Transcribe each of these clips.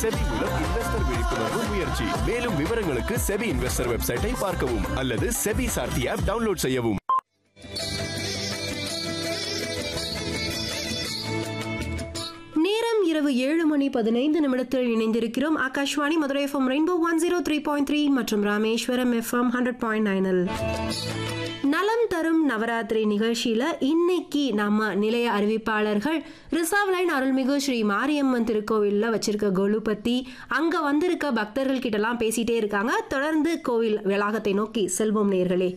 SEBI மூலம் investor விழிப்புணர்வு முயற்சி மேலும் விவரங்களுக்கு செபி இன்வெஸ்டர் வெப்சைட்டை பார்க்கவும் அல்லது செபி சார்த்தி ஆப் டவுன்லோட் செய்யவும் நேரம் இரவு ஏழு மணி பதினைந்து நிமிடத்தில் இணைந்திருக்கிறோம் Akashvani Madurai FM rainbow one zero three point three மற்றும் ராமேஸ்வரம் எஃப்எம் ஹண்ட்ரட் பாயிண்ட் நைனில் நலம் தரும் நவராத்திரி நிகழ்ச்சியில இன்னைக்கு நம்ம நிலைய அறிவிப்பாளர்கள் ரிசர்வ் லைன் அருள்மிகு ஸ்ரீ மாரியம்மன் திருக்கோவில்ல வச்சிருக்க கொலு பத்தி அங்க வந்திருக்க பக்தர்கள் கிட்டலாம் பேசிட்டே இருக்காங்க தொடர்ந்து கோவில் வளாகத்தை நோக்கி செல்வோம் நேர்களே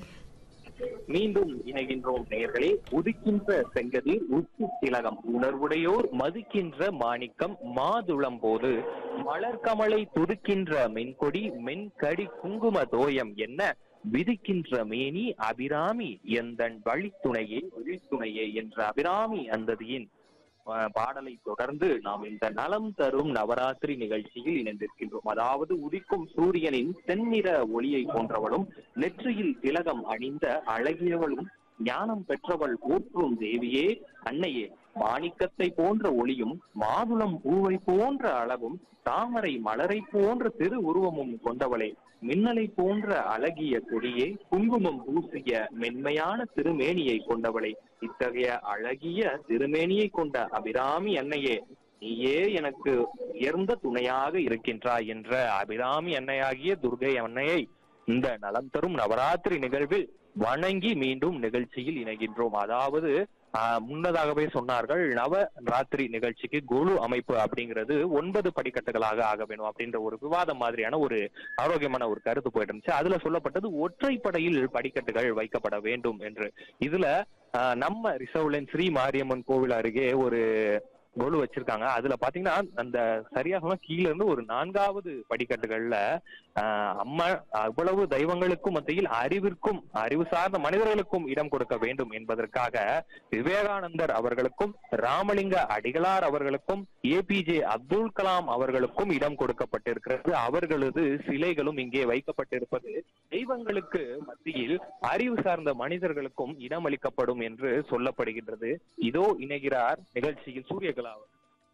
மீண்டும் இணைகின்றோம் நேயர்களே உதிக்கின்ற செங்கதிர் உச்சி திலகம் உணர்வுடையோர் மதிக்கின்ற மாணிக்கம் மாதுளம் போது மலர்கமலை துதுக்கின்ற மென்கொடி மென்கடி குங்கும தோயம் என்ன விதிக்கின்ற மேனி அபிராமி எந்தன் வழித்துணையே வழித்துணையே என்ற அபிராமி அந்ததியின் அஹ், பாடலை தொடர்ந்து நாம் இந்த நலம் தரும் நவராத்திரி நிகழ்ச்சியில் இணைந்திருக்கின்றோம் அதாவது உதிக்கும் சூரியனின் செந்நிற ஒளியை போன்றவளும் நெற்றியில் திலகம் அணிந்த அழகியவளும் ஞானம் பெற்றவள் போற்றும் தேவியே அன்னையே மாணிக்கத்தை போன்ற ஒளியும் மாதுளம் பூவை போன்ற அழகும் தாமரை மலரை போன்ற திரு உருவமும் கொண்டவளே மின்னலை போன்ற அழகிய கொடியே குங்குமம் பூசிய மென்மையான திருமேனியை கொண்டவளே இத்தகைய அழகிய திருமேனியை கொண்ட அபிராமி அன்னையே நீயே எனக்கு உயர்ந்த துணையாக இருக்கின்றாய் என்ற அபிராமி அன்னையாகிய துர்கை அன்னையை இந்த நலம் தரும் நவராத்திரி நிகழ்வில் வணங்கி மீண்டும் நிகழ்ச்சியில் இணைகின்றோம் அதாவது ஆஹ், முன்னதாகவே சொன்னார்கள் நவராத்திரி நிகழ்ச்சிக்கு குழு அமைப்பு அப்படிங்கிறது ஒன்பது படிக்கட்டுகளாக ஆக வேணும் அப்படின்ற ஒரு விவாதம் மாதிரியான ஒரு ஆரோக்கியமான ஒரு கருத்து போயிட்டு இருந்துச்சு அதுல சொல்லப்பட்டது ஒற்றைப்படையில் படிக்கட்டுகள் வைக்கப்பட வேண்டும் என்று இதுல ஆஹ், நம்ம ரிசர்வ் லைன் ஸ்ரீ மாரியம்மன் கோவில் அருகே ஒரு கொலு வச்சிருக்காங்க அதுல பாத்தீங்கன்னா அந்த சரியா சொன்னா கீழ இருந்து ஒரு நான்காவது படிக்கட்டுகள்ல ஆஹ் அம்மா அவ்வளவு தெய்வங்களுக்கும் மத்தியில் அறிவிற்கும் அறிவு சார்ந்த மனிதர்களுக்கும் இடம் கொடுக்க வேண்டும் என்பதற்காக விவேகானந்தர் அவர்களுக்கும் ராமலிங்க அடிகளார் அவர்களுக்கும் ஏபிஜே அப்துல் கலாம் அவர்களுக்கும் இடம் கொடுக்கப்பட்டிருக்கிறது அவர்களது சிலைகளும் இங்கே வைக்கப்பட்டிருப்பது தெய்வங்களுக்கு மத்தியில் அறிவு சார்ந்த மனிதர்களுக்கும் இடம் அளிக்கப்படும் என்று சொல்லப்படுகின்றது இதோ இணைகிறார் நிகழ்ச்சியில் சூரியகலா அவர்.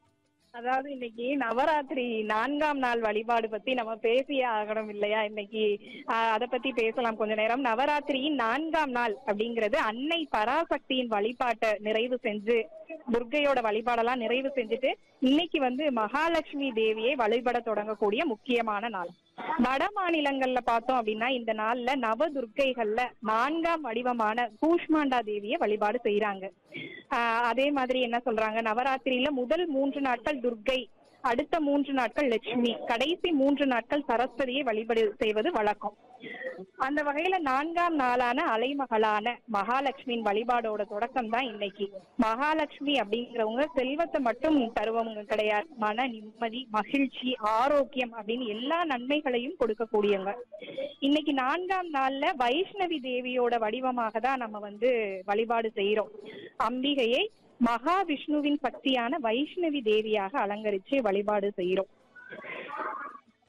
அதாவது இன்னைக்கு நவராத்திரி நான்காம் நாள் வழிபாடு பத்தி நம்ம பேசியே ஆகணும் இல்லையா இன்னைக்கு ஆஹ், அத பத்தி பேசலாம் கொஞ்ச நேரம் நவராத்திரியின் நான்காம் நாள் அப்படிங்கிறது அன்னை பராசக்தியின் வழிபாட்டை நிறைவு செஞ்சு துர்க்கையோட வழிபாடெல்லாம் நிறைவு செஞ்சுட்டு இன்னைக்கு வந்து மகாலட்சுமி தேவியை வழிபட தொடங்கக்கூடிய முக்கியமான நாள் வட மாநிலங்கள்ல பார்த்தோம் அப்படின்னா இந்த நாள்ல நவ துர்க்கைகள்ல நான்காம் வடிவமான கூஷ்மாண்டா தேவியை வழிபாடு செய்யறாங்க ஆஹ் அதே மாதிரி என்ன சொல்றாங்க நவராத்திரியில முதல் மூன்று நாட்கள் துர்க்கை அடுத்த மூன்று நாட்கள் லட்சுமி கடைசி மூன்று நாட்கள் சரஸ்வதியை வழிபாடு செய்வது வழக்கம் அந்த வகையில நான்காம் நாளான அலைமகளான மகாலட்சுமியின் வழிபாடோட தொடக்கம் தான் இன்னைக்கு மகாலட்சுமி அப்படிங்கிறவங்க செல்வத்தை மட்டும் தருவவங்க கிடையாது மன நிம்மதி மகிழ்ச்சி ஆரோக்கியம் அப்படின்னு எல்லா நன்மைகளையும் கொடுக்கக்கூடியவங்க இன்னைக்கு நான்காம் நாள்ல வைஷ்ணவி தேவியோட வடிவமாக தான் நம்ம வந்து வழிபாடு செய்யறோம் அம்பிகையை மகாவிஷ்ணுவின் சக்தியான வைஷ்ணவி தேவியாக அலங்கரிச்சு வழிபாடு செய்யறோம்